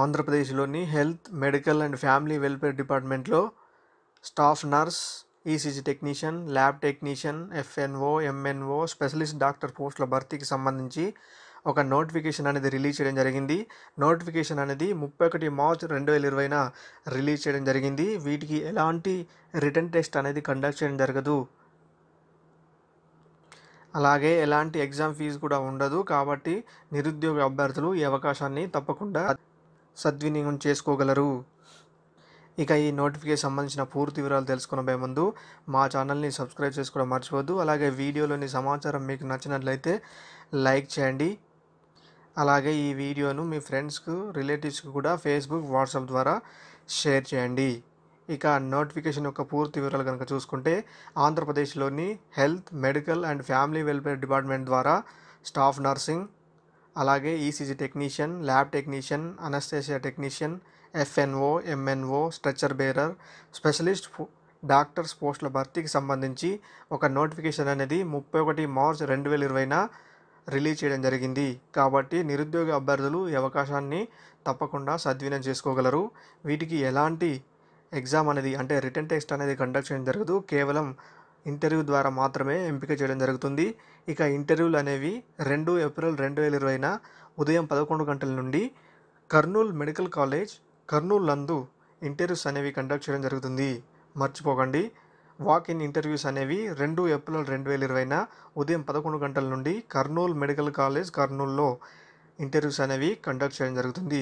ఆంధ్రప్రదేశ్లోని health medical and family welfare డిపార్ట్మెంట్లో staff nurse ECG technician lab technician FNO MNO specialist doctor పోస్టుల భర్తీకి సంబంధించి ఒక నోటిఫికేషన్ అనేది రిలీజ్ చేయడం జరిగింది నోటిఫికేషన్ అనేది ముప్పై ఒకటి మార్చ్ రెండు వేల ఇరవైన రిలీజ్ చేయడం జరిగింది వీటికి ఎలాంటి రిటర్న్ టెస్ట్ అనేది కండక్ట్ చేయడం జరగదు అలాగే ఎలాంటి ఎగ్జామ్ ఫీజు కూడా ఉండదు కాబట్టి నిరుద్యోగ అభ్యర్థులు ఈ అవకాశాన్ని తప్పకుండా సద్వినియోగం చేసుకోగలరు ఇక ఈ నోటిఫికేషన్ సంబంధించిన పూర్తి వివరాలు తెలుసుకునే ముందు మా ఛానల్ని సబ్స్క్రైబ్ చేసుకోవడం మర్చిపోవద్దు అలాగే వీడియోలోని సమాచారం మీకు నచ్చినట్లయితే లైక్ చేయండి అలాగే ఈ వీడియోను మీ ఫ్రెండ్స్కు రిలేటివ్స్కి కూడా ఫేస్బుక్ వాట్సాప్ ద్వారా షేర్ చేయండి ఇక నోటిఫికేషన్ యొక్క పూర్తి వివరాలు కనుక చూసుకుంటే ఆంధ్రప్రదేశ్లోని health medical and family welfare department ద్వారా స్టాఫ్ నర్సింగ్ అలాగే ECG technician lab technician anaesthesia technician FNO MNO stretcher bearer specialist పో- డాక్టర్స్ పోస్టుల భర్తీకి సంబంధించి ఒక నోటిఫికేషన్ అనేది ముప్పై ఒకటి మార్చ్ రెండు వేల ఇరవైన రిలీజ్ చేయడం జరిగింది కాబట్టి నిరుద్యోగ అభ్యర్థులు ఈ అవకాశాన్ని తప్పకుండా సద్వినియోగం చేసుకోగలరు వీటికి ఎలాంటి ఎగ్జామ్ అనేది అంటే రిటర్న్ టెస్ట్ అనేది కండక్ట్ చేయడం జరగదు కేవలం ఇంటర్వ్యూ ద్వారా మాత్రమే ఎంపిక చేయడం జరుగుతుంది ఇక ఇంటర్వ్యూలు అనేవి రెండు ఏప్రిల్ రెండు వేల ఇరవైన ఉదయం పదకొండు గంటల నుండి కర్నూలు మెడికల్ కాలేజ్ కర్నూలు నందు ఇంటర్వ్యూస్ అనేవి కండక్ట్ చేయడం జరుగుతుంది మర్చిపోకండి వాక్ ఇన్ ఇంటర్వ్యూస్ అనేవి రెండు ఏప్రిల్ రెండు వేల ఇరవైన ఉదయం పదకొండు గంటల నుండి కర్నూలు మెడికల్ కాలేజ్ కర్నూలులో ఇంటర్వ్యూస్ అనేవి కండక్ట్ చేయడం జరుగుతుంది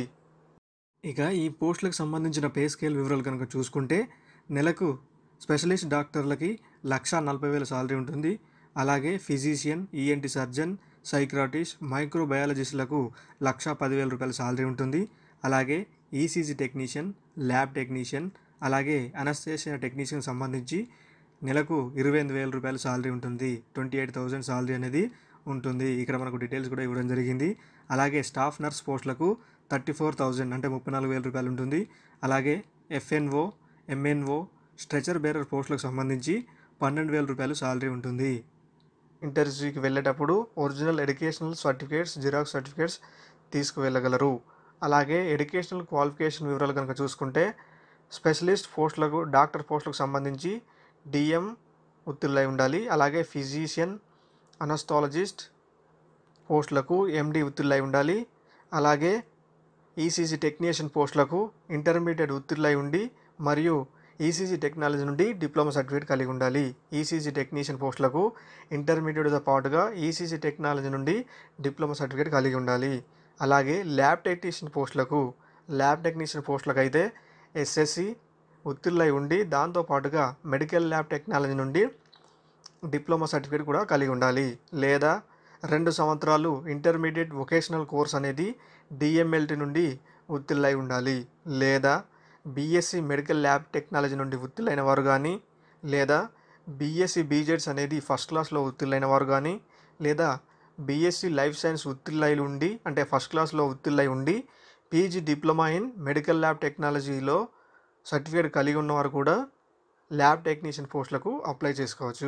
ఇక ఈ పోస్టులకు సంబంధించిన పే స్కేల్ వివరాలు కనుక చూసుకుంటే నెలకు స్పెషలిస్ట్ డాక్టర్లకి లక్ష నలభై వేల సాలరీ ఉంటుంది అలాగే ఫిజీషియన్ ఈఎన్టీ సర్జన్ సైక్రాటిస్ట్ మైక్రోబయాలజిస్టులకు లక్ష పదివేల రూపాయల సాలరీ ఉంటుంది అలాగే ఈసీజీ టెక్నీషియన్ ల్యాబ్ టెక్నీషియన్ అలాగే అనస్థేషియా టెక్నీషియన్ సంబంధించి నెలకు ఇరవై ఎనిమిది వేల రూపాయల సాలరీ ఉంటుంది ట్వంటీ ఎయిట్ థౌజండ్ సాలరీ అనేది ఉంటుంది ఇక్కడ మనకు డీటెయిల్స్ కూడా ఇవ్వడం జరిగింది అలాగే స్టాఫ్ నర్స్ పోస్టులకు థర్టీ ఫోర్ థౌజండ్ అంటే ముప్పై నాలుగు వేల రూపాయలు ఉంటుంది అలాగే ఎఫ్ఎన్ఓ ఎంఎన్ఓ స్ట్రెచర్ బేరర్ పోస్టులకు సంబంధించి పన్నెండు వేల రూపాయలు సాలరీ ఉంటుంది ఇంటర్వ్యూకి వెళ్ళేటప్పుడు original educational certificates xerox certificates తీసుకువెళ్ళగలరు అలాగే ఎడ్యుకేషనల్ క్వాలిఫికేషన్ వివరాలు కనుక చూసుకుంటే స్పెషలిస్ట్ పోస్టులకు డాక్టర్ పోస్టులకు సంబంధించి డిఎం ఉత్తీర్ణులై ఉండాలి అలాగే ఫిజీషియన్ అనస్థాలజిస్ట్ పోస్టులకు ఎండి ఉత్తీర్ణులై ఉండాలి అలాగే ఈసీజీ టెక్నీషియన్ పోస్టులకు ఇంటర్మీడియట్ ఉత్తీర్ణులై ఉండి మరియు ఈసీజీ టెక్నాలజీ నుండి డిప్లొమా సర్టిఫికేట్ కలిగి ఉండాలి ఈసీజీ టెక్నీషియన్ పోస్టులకు ఇంటర్మీడియట్తో పాటుగా ఈసీజీ టెక్నాలజీ నుండి డిప్లొమా సర్టిఫికేట్ కలిగి ఉండాలి అలాగే ల్యాబ్ టెక్నీషియన్ పోస్టులకు ల్యాబ్ టెక్నీషియన్ పోస్టులకు అయితే ఎస్ఎస్సి ఉత్తీర్ణులై ఉండి దాంతో పాటుగా మెడికల్ ల్యాబ్ టెక్నాలజీ నుండి డిప్లొమా సర్టిఫికేట్ కూడా కలిగి ఉండాలి లేదా రెండు సంవత్సరాలు ఇంటర్మీడియట్ వొకేషనల్ కోర్స్ అనేది డిఎంఎల్టీ నుండి ఉత్తీర్ణులై ఉండాలి లేదా బీఎస్సీ మెడికల్ ల్యాబ్ టెక్నాలజీ నుండి ఉత్తీర్ణులైన వారు కానీ లేదా బీఎస్సీ బీజెడ్స్ అనేది ఫస్ట్ క్లాస్లో ఉత్తీర్ణులైన వారు కానీ లేదా బీఎస్సీ లైఫ్ సైన్స్ ఉత్తీర్ణులై ఉండి అంటే ఫస్ట్ క్లాస్లో ఉత్తీర్ణులై ఉండి PG diploma in medical lab టెక్నాలజీలో సర్టిఫికేట్ కలిగి ఉన్నవారు కూడా ల్యాబ్ టెక్నీషియన్ పోస్టులకు అప్లై చేసుకోవచ్చు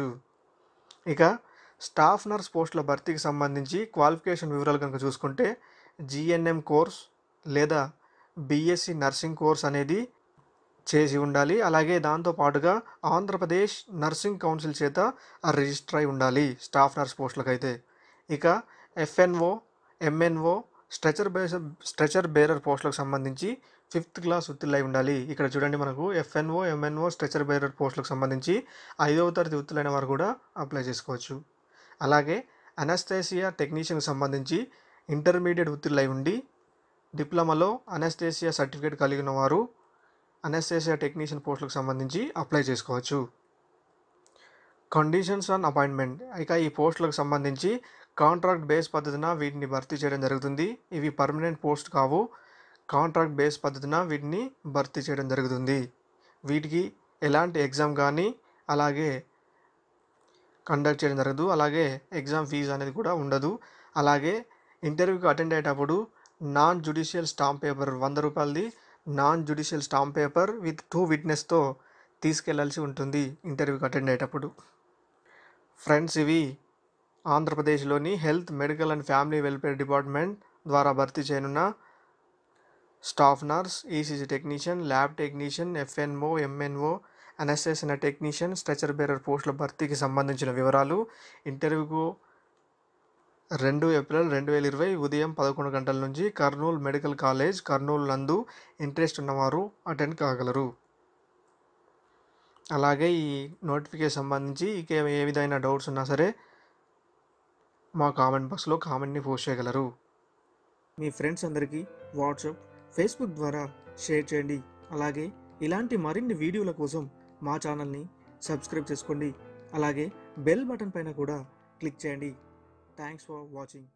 ఇక స్టాఫ్ నర్స్ పోస్టుల భర్తీకి సంబంధించి క్వాలిఫికేషన్ వివరాలు కనుక చూసుకుంటే జిఎన్ఎం కోర్స్ లేదా బీఎస్సీ నర్సింగ్ కోర్స్ అనేది చేసి ఉండాలి అలాగే దాంతో పాటుగా ఆంధ్రప్రదేశ్ నర్సింగ్ కౌన్సిల్ చేత రిజిస్టర్ అయి ఉండాలి స్టాఫ్ నర్స్ పోస్టులకు అయితే ఇక FNO MNO stretcher base stretcher bearer పోస్టులకు సంబంధించి ఫిఫ్త్ క్లాస్ ఉత్తీర్ణులై ఉండాలి ఇక్కడ చూడండి మనకు ఎఫ్ఎన్ఓ ఎంఎన్ఓ స్ట్రెచర్ బేరర్ పోస్టులకు సంబంధించి ఐదవ తరగతి ఉత్తీర్ణులైన వారు కూడా అప్లై చేసుకోవచ్చు అలాగే అనస్థేసియా టెక్నీషియన్కి సంబంధించి ఇంటర్మీడియట్ ఉత్తీర్ణులై ఉండి డిప్లొమాలో అనస్థేసియా సర్టిఫికేట్ కలిగిన వారు అనస్థేసియా టెక్నీషియన్ పోస్టులకు సంబంధించి అప్లై చేసుకోవచ్చు కండిషన్స్ ఆన్ అపాయింట్మెంట్ ఇక ఈ పోస్టులకు సంబంధించి కాంట్రాక్ట్ బేస్ పద్ధతిన వీటిని భర్తీ చేయడం జరుగుతుంది ఇవి పర్మనెంట్ పోస్ట్ కావు కాంట్రాక్ట్ బేస్ పద్ధతిన వీటిని భర్తీ చేయడం జరుగుతుంది వీటికి ఎలాంటి ఎగ్జామ్ కానీ అలాగే కండక్ట్ చేయడం జరగదు అలాగే ఎగ్జామ్ ఫీజు అనేది కూడా ఉండదు అలాగే ఇంటర్వ్యూకి అటెండ్ అయ్యేటప్పుడు నాన్ జుడిషియల్ స్టాంప్ పేపర్ వంద రూపాయలది non judicial stamp paper with two విట్నెస్తో తీసుకెళ్లాల్సి ఉంటుంది ఇంటర్వ్యూకి అటెండ్ అయ్యేటప్పుడు ఫ్రెండ్స్ ఇవి ఆంధ్రప్రదేశ్లోని health medical and family welfare department ద్వారా భర్తీ చేయనున్న staff nurse ECG technician lab technician FNO MNO NSS అనే టెక్నీషియన్ స్ట్రెచర్ బేరర్ పోస్టుల భర్తీకి సంబంధించిన వివరాలు ఇంటర్వ్యూకు రెండు ఏప్రిల్ రెండు వేల ఇరవై ఉదయం పదకొండు గంటల నుంచి కర్నూలు మెడికల్ కాలేజ్ కర్నూలు నందు ఇంట్రెస్ట్ ఉన్నవారు అటెండ్ కాగలరు అలాగే ఈ నోటిఫికేషన్ సంబంధించి ఇక ఏ విధమైన డౌట్స్ ఉన్నా సరే మా కామెంట్ బాక్స్లో కామెంట్ని పోస్ట్ చేయగలరు మీ ఫ్రెండ్స్ అందరికీ వాట్సాప్ ఫేస్బుక్ ద్వారా షేర్ చేయండి అలాగే ఇలాంటి మరిన్ని వీడియోల కోసం మా ఛానల్ని సబ్స్క్రైబ్ చేసుకోండి అలాగే బెల్ బటన్ పైన కూడా క్లిక్ చేయండి థ్యాంక్స్ ఫర్ వాచింగ్